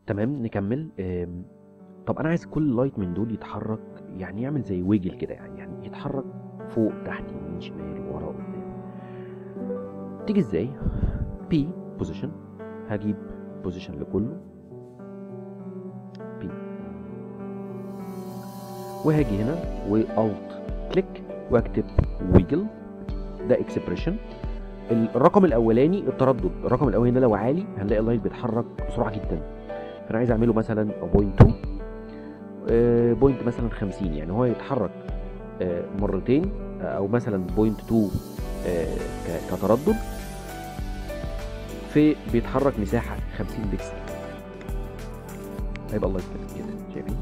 تمام نكمل آم، طب انا عايز كل لايت من دول يتحرك يعني يعمل زي ويجل كده يعني يعني يتحرك فوق تحت يمين شمال ورا قدام تيجي ازاي بي بوزيشن هجيب بوزيشن لكله بي وهاجي هنا والت كليك واكتب ويجل ده اكسبريشن الرقم الاولاني التردد الرقم الاولاني ده لو عالي هنلاقي اللايت بيتحرك بسرعه جدا فانا عايز اعمله مثلا بوينت 2 بوينت مثلا 50 يعني هو يتحرك آه، مرتين آه، او مثلا بوينت 2 آه، ك- كتردد في بيتحرك مساحه 50 بكسل هيبقى اللايت كده كده شايفين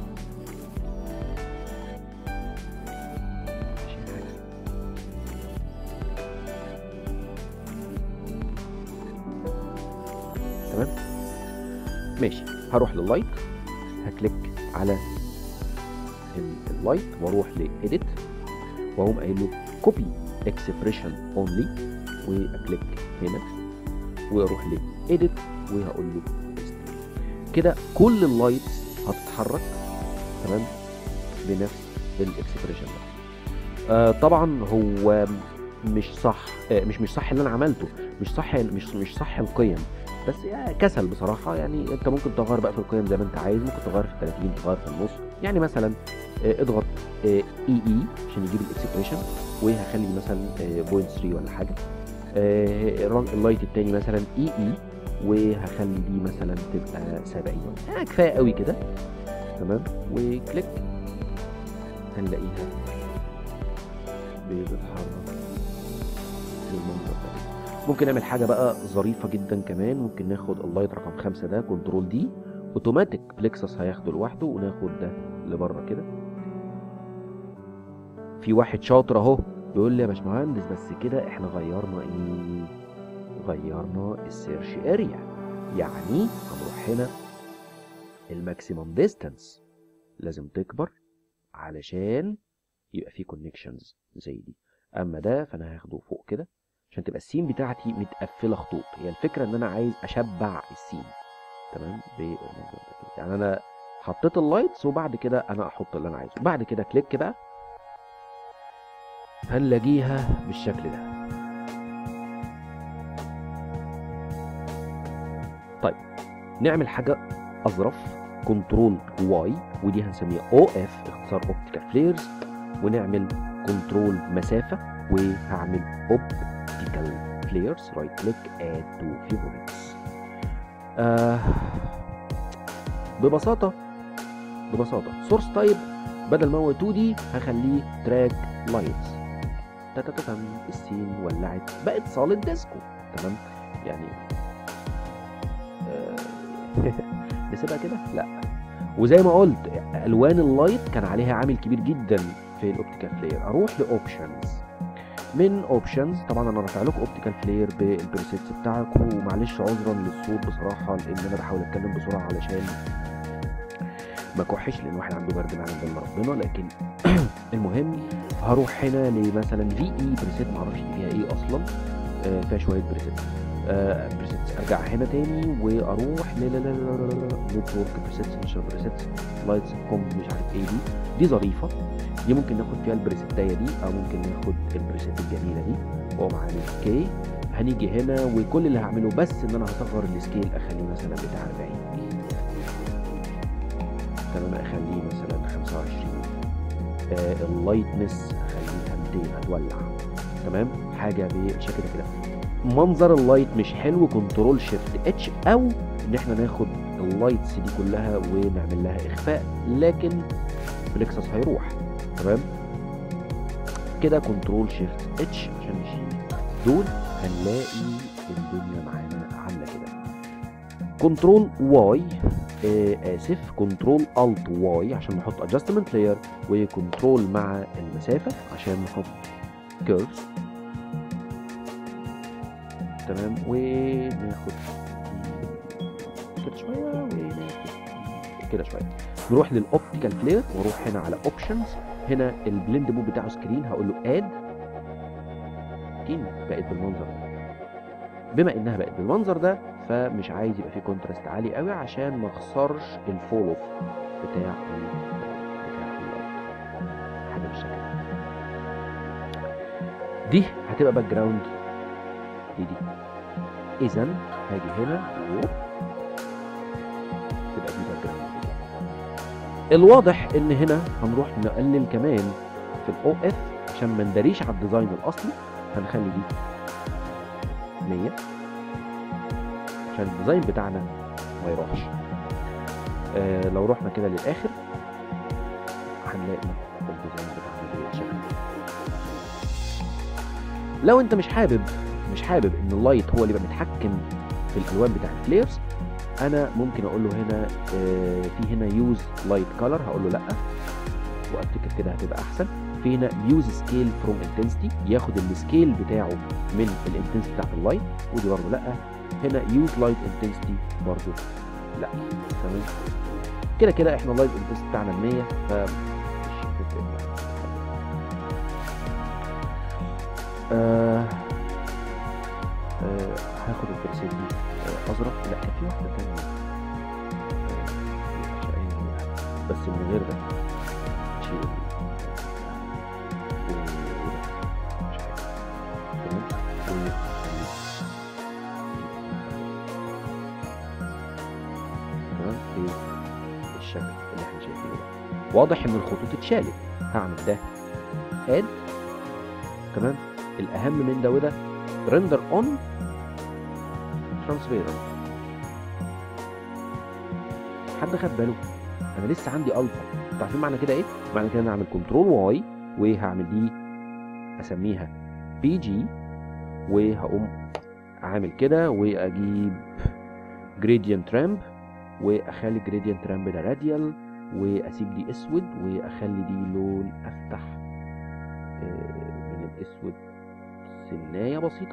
شايف حاجة؟ تمام ماشي هروح لللايت هكليك على ال- اللايت واروح لايديت واقوم قايل له كوبي اكسبريشن اونلي واكليك هنا واروح لايديت وهقول له paste. كده كل اللايتس هتتحرك تمام بنفس الاكسبريشن ده آه طبعا هو مش صح آه مش مش صح اللي انا عملته مش صح مش مش صح القيم بس يعني كسل بصراحه يعني انت ممكن تغير بقى في القيم زي ما انت عايز ممكن تغير في ال 30 تغير في النص يعني مثلا آه، اضغط اي اي عشان يجيب الاكسبريشن وهخلي مثلا بوينت 3 ولا حاجه آه، الرن- اللايت التاني مثلا اي اي وهخلي دي مثلا تبقى 70 آه كفايه قوي كده تمام وكليك هنلاقيها بتتحرك بالمنظر ده ممكن نعمل حاجه بقى ظريفه جدا كمان ممكن ناخد اللايت رقم خمسة ده كنترول دي اوتوماتيك بلكسس هياخده لوحده وناخد ده لبره كده في واحد شاطر اهو بيقول لي يا باشمهندس بس كده احنا غيرنا ايه غيرنا السيرش اريا يعني هنروح هنا الماكسيمم ديستانس لازم تكبر علشان يبقى في كونكشنز زي دي اما ده فانا هاخده فوق كده عشان تبقى السين بتاعتي متقفله خطوط هي الفكره ان انا عايز اشبع السين تمام بالمنظر ده كده يعني انا حطيت اللايتس وبعد كده انا احط اللي انا عايزه بعد كده كليك بقى هنلاقيها بالشكل ده طيب نعمل حاجه اظرف كنترول واي ودي هنسميها او اف اختصار اوبتيكال فليرز ونعمل كنترول مسافه وهعمل اوبتيكال فليرز رايت كليك اد تو فيفوريتس آه ببساطه ببساطه سورس تايب بدل ما هو 2 دي هخليه تراك لايتس تتتتم السين ولعت بقت سوليد ديسكو تمام يعني آه، نسيبها كده لا وزي ما قلت الوان اللايت كان عليها عامل كبير جدا في الاوبتيكال فلير اروح لاوبشنز من اوبشنز طبعا انا رافع لكم اوبتيكال فلير بالبريسيتس بتاعكم ومعلش عذرا للصوت بصراحه لان انا بحاول اتكلم بسرعه علشان ما كحش لان واحد عنده برد معانا من ربنا لكن المهم هروح هنا لمثلا في اي بريسيت معرفش دي فيها ايه اصلا آه، فيها شويه بريسيت آه بريسيتس ارجع هنا تاني واروح لا لا لا لا لا لا نتورك بريسيتس مش بريسيتس لايتس كوم مش عارف ايه دي دي ظريفه دي ممكن ناخد فيها البريسيتايه دي او ممكن ناخد البريسيت الجميله دي واقوم عامل كي هنيجي هنا وكل اللي هعمله بس ان انا هصغر السكيل اخليه مثلا بتاع 40 تمام اخليه مثلا 25 آه اللايتنس اخليها 200 هتولع تمام حاجه بالشكل ده كده منظر اللايت مش حلو كنترول شيفت اتش او ان احنا ناخد اللايتس دي كلها ونعمل لها اخفاء لكن فليكسس هيروح تمام كده كنترول شيفت اتش عشان نشيل دول هنلاقي الدنيا معانا عامله كده كنترول واي آه اسف كنترول الت واي عشان نحط ادجستمنت لاير وكنترول مع المسافه عشان نحط كيرفز تمام وناخد كده شويه وناخد كده شويه نروح للاوبتيكال فلير واروح هنا على اوبشنز هنا البلند مود بتاعه سكرين هقول له اد سكين بقت بالمنظر ده بما انها بقت بالمنظر ده فمش عايز يبقى فيه كونتراست عالي قوي عشان ما اخسرش الفول اوف بتاع ال بتاع اللايت حاجه بالشكل ده. دي هتبقى باك جراوند دي دي اذا هاجي هنا و تبقى دي باك جراوند الواضح ان هنا هنروح نقلل كمان في الاو اف عشان ما نداريش على الديزاين الاصلي هنخلي دي 100 عشان الديزاين بتاعنا ما يروحش آه لو رحنا كده للاخر هنلاقي الديزاين بتاعنا بالشكل ده لو انت مش حابب مش حابب ان اللايت هو اللي يبقى متحكم في الالوان بتاع الفليرز انا ممكن اقول له هنا آه في هنا يوز لايت كولر هقول له لا وافتكر كده هتبقى احسن في هنا يوز سكيل فروم انتنسيتي ياخد السكيل بتاعه من الانتنسيتي بتاعت اللايت ودي برضه لا هنا يوز لايت انتنسيتي برضه لا تمام كده كده احنا اللايت انتنسيتي بتاعنا 100 ف مش هتفرق معانا. آه آه هاخد البرسيل دي آه ازرق لا كان في واحده تانية آه مش أي نوع. بس من غير ده شيل ال- و- وده. مش عارف. تمام و- تمام ايه الشكل اللي احنا شايفينه ده واضح ان الخطوط اتشالت هعمل ده اد تمام الاهم من ده وده ريندر اون ترانسبيرنت حد خد باله انا لسه عندي الفا انتوا عارفين معنى كده ايه معنى كده انا اعمل كنترول واي وهعمل دي اسميها بي جي وهقوم عامل كده واجيب جريدينت رامب واخلي جريدينت رامب ده راديال واسيب دي اسود واخلي دي لون افتح آه، من الاسود سنايه بسيطه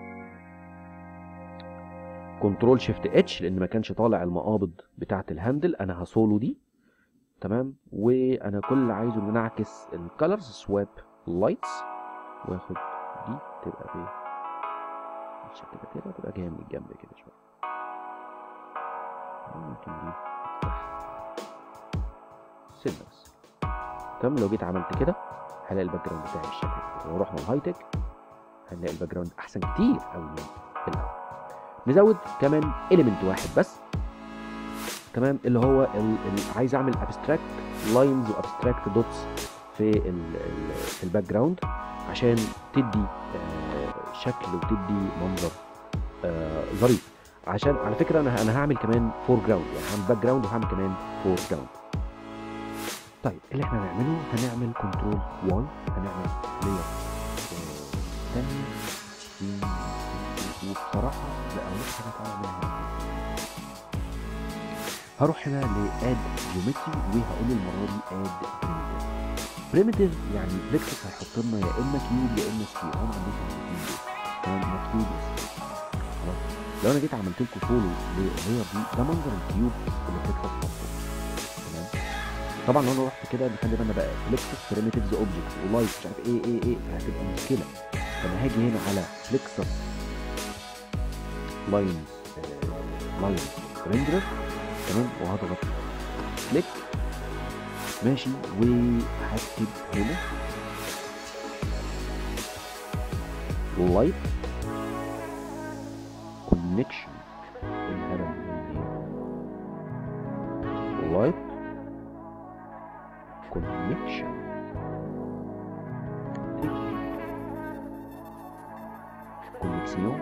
كنترول شيفت اتش لان ما كانش طالع المقابض بتاعه الهاندل انا هسولو دي تمام وانا كل اللي عايزه ان انا اعكس الكالرز سواب لايتس واخد دي تبقى ب بالشكل ده كده تبقى جايه من الجنب كده شويه ممكن دي افتح سنه بس تمام لو جيت عملت كده هلاقي الباك جراوند بتاعي بالشكل ده لو رحنا الهاي تك هنلاقي الباك جراوند احسن كتير قوي من الاول نزود كمان اليمنت واحد بس تمام اللي هو ال... ال... عايز اعمل ابستراكت لاينز وابستراكت دوتس في ال... ال... في الباك جراوند عشان تدي آه، شكل وتدي منظر آه، ظريف عشان على فكره انا انا هعمل كمان فور جراوند يعني هعمل باك جراوند وهعمل كمان فور جراوند طيب اللي احنا هنعمله هنعمل كنترول واي هنعمل لير تاني وبصراحه لا اقول لك حاجه تعالى نعملها هنا. هروح هنا لاد جيومتري وهقول له المره دي اد بريمتيف بريمتيف يعني فيكتور هيحط لنا يا اما كيوب يا اما سفير انا ما عنديش الاثنين دول تمام مكتوب خلاص لو انا جيت عملت لكم فولو لللاير دي ده منظر الكيوب اللي فيكتور حطه تمام طبعا لو انا رحت كده نخلي بالنا بقى فليكسس بريمتيفز اوبجكت ولايت مش عارف ايه ايه ايه هتبقى مشكله فانا هاجي هنا على فليكسس لاينز لاينز ريندرر تمام وهضغط كليك ماشي وهكتب هنا لايت كونكشن الهبل لايت كونكشن كونكسيون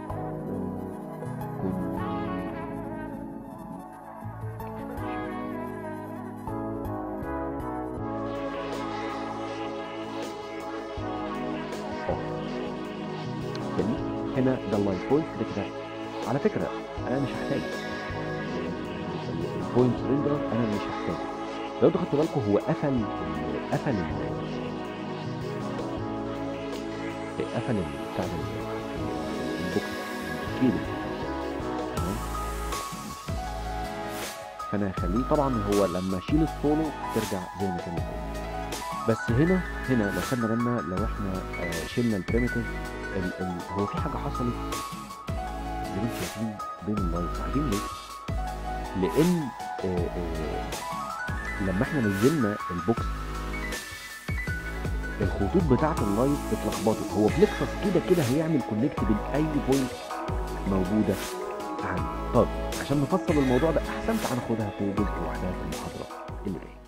جميل هنا ده اللاين بوينت كده كده على فكره انا مش هحتاج البوينت ريندر انا مش هحتاج لو انتوا خدتوا بالكم هو قفل ال- قفل ال- قفل ال- بتاع ال- البوكس الكيبل تمام فانا هخليه طبعا هو لما اشيل السولو ترجع زي ما كانت هي. بس هنا هنا لو خدنا بالنا لو احنا آه، شلنا البريمتيف ال ال هو في حاجه حصلت زي ما انتم شايفين بين اللايت عارفين ليه؟ لان آه، آه، لما احنا نزلنا البوكس الخطوط بتاعه اللايت اتلخبطت هو فليكسس كده كده هيعمل كونكت بين اي بوينت موجوده عندي طب عشان نفصل الموضوع ده احسن تعال ناخدها في جزء لوحدها في المحاضره اللي جايه